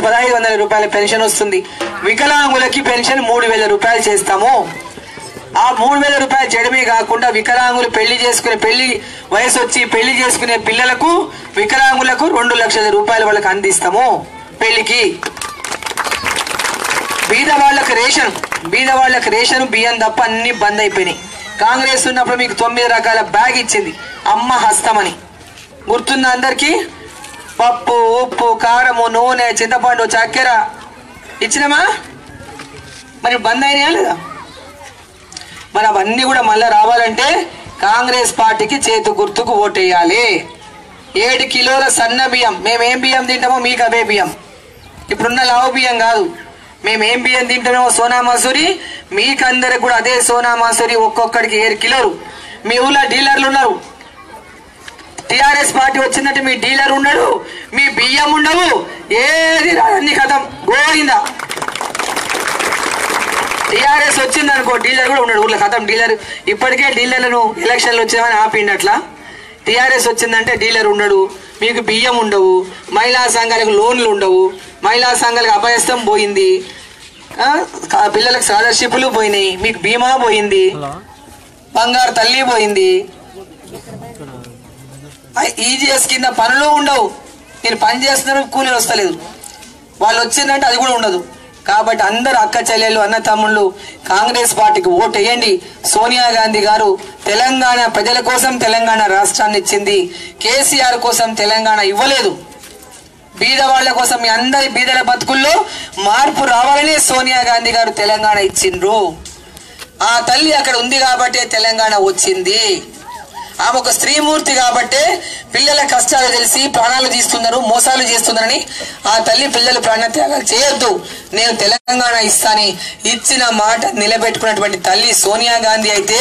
పదహైదు వందల రూపాయల పెన్షన్ వస్తుంది వికలాంగులకి పెన్షన్ మూడు వేల రూపాయలు చేస్తాము ఆ మూడు వేల రూపాయలు చేయడమే కాకుండా వికలాంగులు పెళ్లి చేసుకునే పెళ్లి వయసు వచ్చి పెళ్లి చేసుకునే పిల్లలకు వికలాంగులకు రెండు లక్షల రూపాయలు వాళ్ళకి అందిస్తాము పెళ్లికి బీద వాళ్ళకి రేషన్ బీద వాళ్ళకి రేషన్ బియ్యం తప్ప అన్ని బంద్ అయిపోయినాయి కాంగ్రెస్ ఉన్నప్పుడు మీకు తొమ్మిది రకాల బ్యాగ్ ఇచ్చింది అమ్మ హస్తమని గుర్తుందా అందరికి పప్పు ఉప్పు కారము నూనె చింతపండు చక్కెర ఇచ్చినామా మరి బంద్ అయినాయా లేదా మరి అవన్నీ కూడా మళ్ళీ రావాలంటే కాంగ్రెస్ పార్టీకి చేతు గుర్తుకు ఓటేయాలి ఏడు కిలోల సన్న బియ్యం మేము ఏం బియ్యం తింటామో మీకు అవే బియ్యం ఇప్పుడున్న లావు బియ్యం కాదు మేము ఏం బియ్యం తింటామో సోనా మసూరి మీకందరికి కూడా అదే సోనా మసూరి ఒక్కొక్కడికి ఏడు కిలోలు మీ ఊళ్ళో డీలర్లు ఉన్నారు టిఆర్ఎస్ పార్టీ వచ్చిందంటే మీ డీలర్ ఉండడు మీ బియ్యం ఉండవు ఏది రాదు, అన్ని కథం గోయిందా టీఆర్ఎస్ వచ్చింది అనుకో డీలర్ కూడా ఉన్నాడు ఊళ్ళో కథం డీలర్ ఇప్పటికే డీలర్లను ఎలక్షన్లు వచ్చామని ఆపిండి అట్లా టీఆర్ఎస్ వచ్చిందంటే డీలర్ ఉండడు మీకు బియ్యం ఉండవు మహిళా సంఘాలకు లోన్లు ఉండవు మహిళా సంఘాలకు అభయస్థం పోయింది ఆ, కా- పిల్లలకు స్కాలర్షిప్లు పోయినాయి మీకు బీమా పోయింది బంగారు తల్లి పోయింది ఈజీఎస్ కింద పనులు ఉండవు నేను పని చేస్తున్నారు కూలీలు వస్తలేదు వాళ్ళు వచ్చిందంటే అది కూడా ఉండదు కాబట్టి అందరు అక్క చెల్లెళ్ళు అన్న తమ్ముళ్ళు కాంగ్రెస్ పార్టీకి ఓటు వేయండి సోనియా గాంధీ గారు తెలంగాణ ప్రజల కోసం తెలంగాణ రాష్ట్రాన్ని ఇచ్చింది కేసీఆర్ కోసం తెలంగాణ ఇవ్వలేదు బీద వాళ్ళ కోసం మీ అందరి బీదల బతుకుల్లో మార్పు రావాలని సోనియా గాంధీ గారు తెలంగాణ ఇచ్చిండ్రు ఆ తల్లి అక్కడ ఉంది కాబట్టే తెలంగాణ వచ్చింది ఆమె ఒక స్త్రీమూర్తి కాబట్టే పిల్లల కష్టాలు తెలిసి ప్రాణాలు తీస్తున్నారు మోసాలు చేస్తున్నారని ఆ తల్లి పిల్లలు ప్రాణత్యాగాలు చేయొద్దు నేను తెలంగాణ ఇస్తాని ఇచ్చిన మాట నిలబెట్టుకున్నటువంటి తల్లి సోనియా గాంధీ అయితే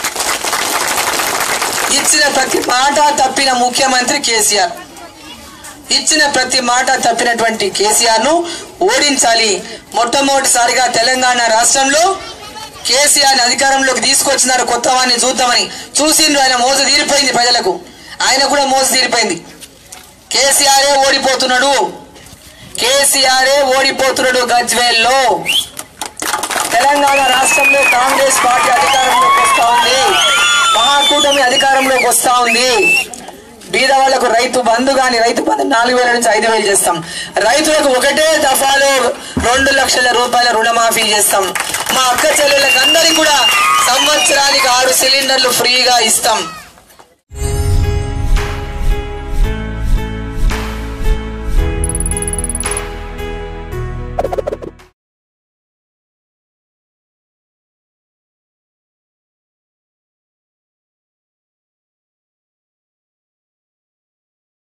ఇచ్చిన ప్రతి మాట తప్పిన ముఖ్యమంత్రి కేసీఆర్ ఇచ్చిన ప్రతి మాట తప్పినటువంటి కేసీఆర్ ను ఓడించాలి మొట్టమొదటిసారిగా తెలంగాణ రాష్ట్రంలో కేసీఆర్ అధికారంలోకి తీసుకొచ్చినారు కొత్త వాడిని చూద్దామని చూసిండ్రు ఆయన మోస తీరిపోయింది ప్రజలకు ఆయన కూడా మోస తీరిపోయింది కేసీఆరే ఓడిపోతున్నాడు కేసీఆరే ఓడిపోతున్నాడు గజ్వేల్లో తెలంగాణ రాష్ట్రంలో కాంగ్రెస్ పార్టీ అధికారంలోకి వస్తా ఉంది మహాకూటమి అధికారంలోకి వస్తా ఉంది బీద వాళ్లకు రైతు బంధు గాని రైతు బంధు నాలుగు వేల నుంచి ఐదు వేలు చేస్తాం రైతులకు ఒకటే దఫాలో రెండు లక్షల రూపాయల రుణమాఫీ చేస్తాం మా అక్క చెల్లెళ్ళకి అందరికి కూడా సంవత్సరానికి ఆరు సిలిండర్లు ఫ్రీగా ఇస్తాం